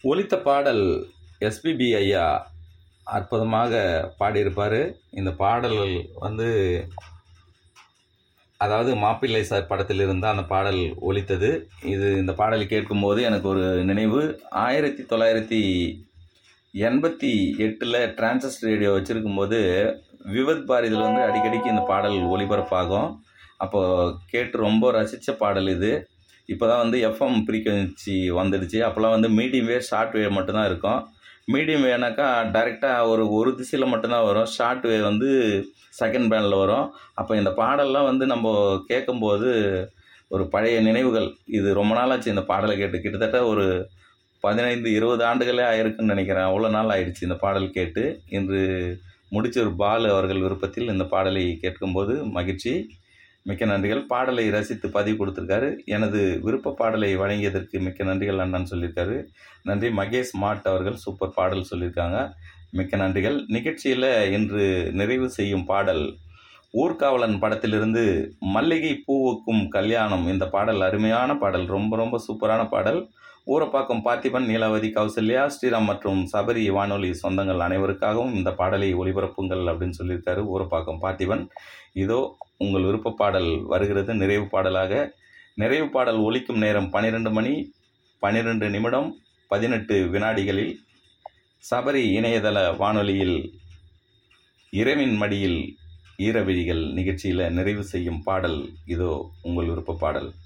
ஒலித்த பாடல் எஸ்பிபி ஐயா அற்புதமாக பாடியிருப்பார் இந்த பாடல் வந்து அதாவது மாப்பிள்ளை சார் படத்தில் இருந்து அந்த பாடல் ஒலித்தது இது இந்த பாடலை கேட்கும்போது எனக்கு ஒரு நினைவு ஆயிரத்தி தொள்ளாயிரத்தி எண்பத்தி எட்டில் டிரான்சஸ்ட் ரேடியோ வச்சுருக்கும்போது விவத் பாரதியில் வந்து அடிக்கடிக்கு இந்த பாடல் ஒளிபரப்பாகும் அப்போது கேட்டு ரொம்ப ரசித்த பாடல் இது இப்போ தான் வந்து எஃப்எம் ஃப்ரீக்வன்சி வந்துடுச்சு அப்போல்லாம் வந்து மீடியம் வேவ் ஷார்ட் வேவ் மட்டும்தான் இருக்கும் மீடியம் வேனாக்கா டைரெக்டாக ஒரு ஒரு திசையில் மட்டும்தான் வரும் ஷார்ட் வேவ் வந்து செகண்ட் பேண்டில் வரும் அப்போ இந்த பாடல்லாம் வந்து நம்ம கேட்கும்போது ஒரு பழைய நினைவுகள் இது ரொம்ப நாளாச்சு இந்த பாடலை கேட்டு கிட்டத்தட்ட ஒரு பதினைந்து இருபது ஆண்டுகளே ஆயிருக்குன்னு நினைக்கிறேன் அவ்வளோ நாள் ஆயிடுச்சு இந்த பாடல் கேட்டு இன்று முடிச்சூர் பாலு அவர்கள் விருப்பத்தில் இந்த பாடலை கேட்கும்போது மகிழ்ச்சி மிக்க நன்றிகள் பாடலை ரசித்து பதிவு கொடுத்துருக்காரு எனது விருப்ப பாடலை வழங்கியதற்கு மிக்க நன்றிகள் அண்ணன் சொல்லியிருக்காரு நன்றி மகேஷ் மாட் அவர்கள் சூப்பர் பாடல் சொல்லியிருக்காங்க மிக்க நன்றிகள் நிகழ்ச்சியில் இன்று நிறைவு செய்யும் பாடல் ஊர்காவலன் படத்திலிருந்து மல்லிகை பூவுக்கும் கல்யாணம் இந்த பாடல் அருமையான பாடல் ரொம்ப ரொம்ப சூப்பரான பாடல் ஊரப்பாக்கம் பார்த்திபன் நீலாவதி கௌசல்யா ஸ்ரீராம் மற்றும் சபரி வானொலி சொந்தங்கள் அனைவருக்காகவும் இந்த பாடலை ஒளிபரப்புங்கள் அப்படின்னு சொல்லியிருக்காரு ஊரப்பாக்கம் பார்த்திபன் இதோ உங்கள் விருப்ப பாடல் வருகிறது நிறைவு பாடலாக நிறைவு பாடல் ஒலிக்கும் நேரம் பன்னிரெண்டு மணி பன்னிரெண்டு நிமிடம் பதினெட்டு வினாடிகளில் சபரி இணையதள வானொலியில் இரவின் மடியில் ஈரவிழிகள் நிகழ்ச்சியில் நிறைவு செய்யும் பாடல் இதோ உங்கள் விருப்ப பாடல்